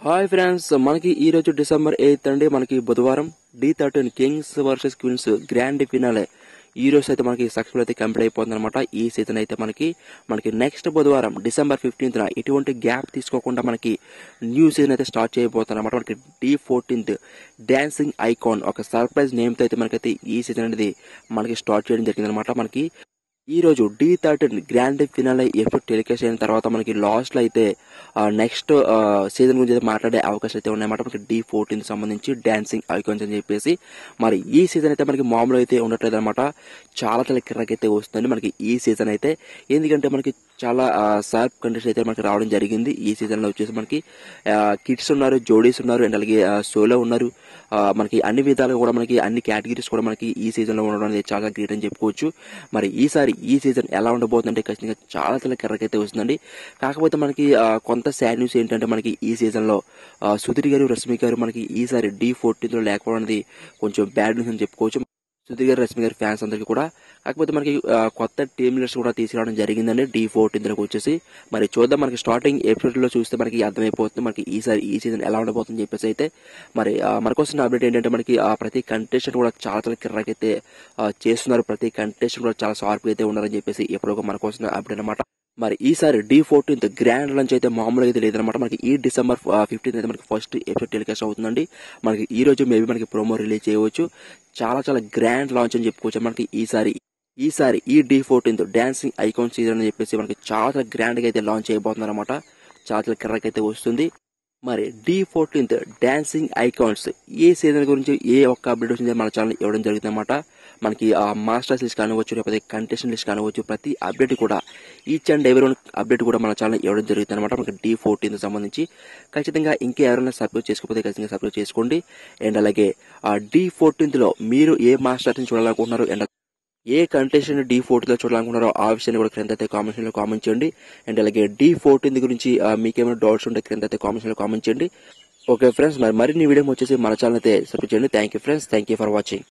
hi friends మనకి ఈ రోజు డిసెంబర్ ఎయిత్ అండి మనకి బుధవారం Dhee thirteen kings versus queens grand finale ఈ రోజు అయితే మనకి సక్సెస్ఫుల్ అయితే కంప్లీట్ అయిపోతుంది అనమాట ఈ సీజన్ అయితే మనకి మనకి నెక్స్ట్ బుధవారం డిసెంబర్ ఫిఫ్టీన్త్ ఎటువంటి గ్యాప్ తీసుకోకుండా మనకి న్యూ సీజన్ అయితే స్టార్ట్ చేయబోతుంది అనమాట మనకి డి ఫోర్టీన్త్ డాన్సింగ్ ఐకాన్ ఒక సర్ప్రైజ్ నేమ్తో అయితే మనకైతే ఈ సీజన్ అనేది మనకి స్టార్ట్ చేయడం జరిగింది అనమాట మనకి ఈ రోజు Dhee thirteen grand finale episode telecast అయిన తర్వాత మనకి లాస్ట్ లో అయితే నెక్స్ట్ సీజన్ గురించి అయితే మాట్లాడే అవకాశం అయితే ఉన్నాయన్నమాట మనకి డి ఫోర్టీన్ సంబంధించి డాన్సింగ్ ఐకాన్స్ అని చెప్పేసి మరి ఈ సీజన్ అయితే మనకి మామూలు అయితే ఉండట్లేదు అనమాట చాలా చాలా కిర్రకి అయితే వస్తుంది మనకి ఈ సీజన్ అయితే ఎందుకంటే మనకి చాలా షార్ప్ కండిషన్ అయితే మనకి రావడం జరిగింది ఈ సీజన్ లో వచ్చేసి మనకి కిడ్స్ ఉన్నారు జోడీస్ ఉన్నారు అండ్ అలాగే సోలో ఉన్నారు ఆ, మనకి అన్ని విధాలుగా కూడా మనకి అన్ని కేటగిరీస్ కూడా మనకి ఈ సీజన్ లో ఉండడం అనేది చాలా గ్రేట్ అని చెప్పుకోవచ్చు మరి ఈసారి ఈ సీజన్ ఎలా ఉండబోతుందంటే ఖచ్చితంగా చాలా చాలా కిర్రకైతే వస్తుందండి కాకపోతే మనకి ఆ, కొంత సాడ్ న్యూస్ ఏంటంటే మనకి ఈ సీజన్ లో ఆ, సుధీర్ గారు రష్మి గారు మనకి ఈసారి డి ఫోర్టీన్ లో లేకపోవడం అనేది కొంచెం బ్యాడ్ న్యూస్ అని చెప్పుకోవచ్చు సుధీర్ గారు రష్మి గారి ఫ్యాన్స్ అందరికీ కూడా కాకపోతే మనకి ఆ, కొత్త టీమ్ లీడర్స్ కూడా తీసుకురావడం జరిగిందండి డి ఫోర్టీన్ వచ్చేసి మరి చూద్దాం మనకి స్టార్టింగ్ ఎపిసోడ్ లో చూస్తే మనకి అర్థమైపోతుంది మనకి ఈసారి ఈ సీజన్ ఎలా ఉండబోతుందని చెప్పేసి అయితే మరి ఆ, మనకు వస్తున్న అప్డేట్ ఏంటంటే మనకి ఆ ప్రతి కంటెస్టెంట్ కూడా చాలా చాలా కిర్రకైతే ఆ, చేస్తున్నారు ప్రతి కంటెస్టెంట్ కూడా చాలా షార్ప్ అయితే ఉన్నారని చెప్పేసి ఎప్పుడో మనకు వస్తున్న అప్డేట్ అనమాట మరి ఈసారి డి ఫోర్టీన్త్ గ్రాండ్ లంచ్ అయితే మామూలుగా అయితే లేదనమాట మనకి ఈ డిసెంబర్ ఫిఫ్టీన్త్ అయితే మనకి ఫస్ట్ ఎపిసోడ్ టెలికాస్ట్ అవుతుందండి మనకి ఈ రోజు మేబీ మనకి ప్రోమో రిలీజ్ చేయవచ్చు చాలా చాలా గ్రాండ్ లాంచ్ అని చెప్పుకోవచ్చు మనకి ఈసారి ఈసారి ఈ Dhee fourteenth dancing icon season అని చెప్పేసి మనకి చాలా చాలా గ్రాండ్ గా అయితే లాంచ్ చేయబోతున్నారు అనమాట చాలా చాలా కిర్రకి అయితే వస్తుంది మరి డి ఫోర్టీన్త్ డాన్సింగ్ ఐకాన్స్ ఏ సీజన్ గురించి ఏ ఒక్క అప్డేట్ వచ్చిందో మన ఛానల్ ఇవ్వడం జరుగుతుంది అనమాట మనకి ఆ మాస్టర్స్ లిస్ట్ కానివచ్చు లేకపోతే కంటెస్టెంట్ లిస్ట్ కానివచ్చు ప్రతి అప్డేట్ కూడా each and every one update కూడా మన ఛానల్ ఇవ్వడం జరుగుతుంది అనమాట మనకి డి ఫోర్టీన్త్ సంబంధించి ఖచ్చితంగా ఇంకా ఎవరైనా సబ్స్క్రైబ్ చేసుకోకపోతే ఖచ్చితంగా సబ్స్క్రైబ్ చేసుకోండి అండ్ అలాగే ఆ డి ఫోర్టీన్త్ లో మీరు ఏ మాస్టర్స్ ని చూడాలనుకుంటున్నారు అండ్ ఏ కంటెస్టెంట్ డి ఫోర్టీన్ లో చూడాలనుకున్నారో ఆ విషయాన్ని కూడా క్రింద అయితే కామెంట్స్ లో కామెంట్ చేయండి అండ్ అలాగే డి ఫోర్టీన్ గురించి ఆ, మీకేమైనా డౌట్స్ ఉంటే క్రింద అయితే కామెంట్స్ లో కామెంట్ చేయండి ఓకే ఫ్రెండ్స్ మరి మరిన్ని వీడియో వచ్చేసి మన ఛానల్ అయితే సబ్స్క్రైబ్ చేయండి thank you friends thank you for watching